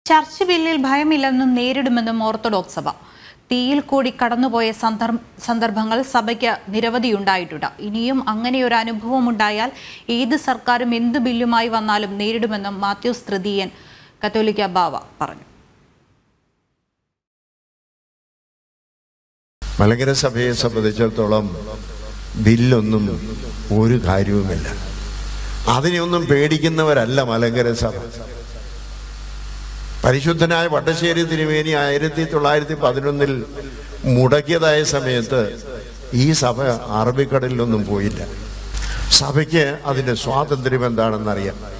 church ബില്ലിൽ ഭയമില്ലെന്നും നേരിടുമെന്നും orthodox സഭ തീയിൽ കൂടി കടന്നുപോയ സന്ദർഭ സന്ദർഭങ്ങൾ സഭയ്ക്ക് നിരവധിയുണ്ടായിട്ടുണ്ട് ഇനിയും അങ്ങനെയൊരു അനുഭവം ഉണ്ടായാൽ ഏത് സർക്കാരും എന്ത് ബില്ലുമായി വന്നാലും നേരിടുമെന്നും മാത്യൂസ് തൃതീയൻ കത്തോലിക്ക ബാവ പറഞ്ഞു മലങ്കര സഭയെ സംബന്ധിച്ചിടത്തോളം ബില്ലൊന്നും ഒരു കാര്യവുമില്ല അതിനെയൊന്നും പേടിക്കുന്നവരല്ല മലങ്കര സഭ പരിശുദ്ധനായ വട്ടശ്ശേരി തിരുമേനി ആയിരത്തി തൊള്ളായിരത്തി പതിനൊന്നിൽ മുടക്കിയതായ സമയത്ത് ഈ സഭ അറബിക്കടലിലൊന്നും പോയില്ല സഭയ്ക്ക് അതിൻ്റെ സ്വാതന്ത്ര്യം എന്താണെന്നറിയാം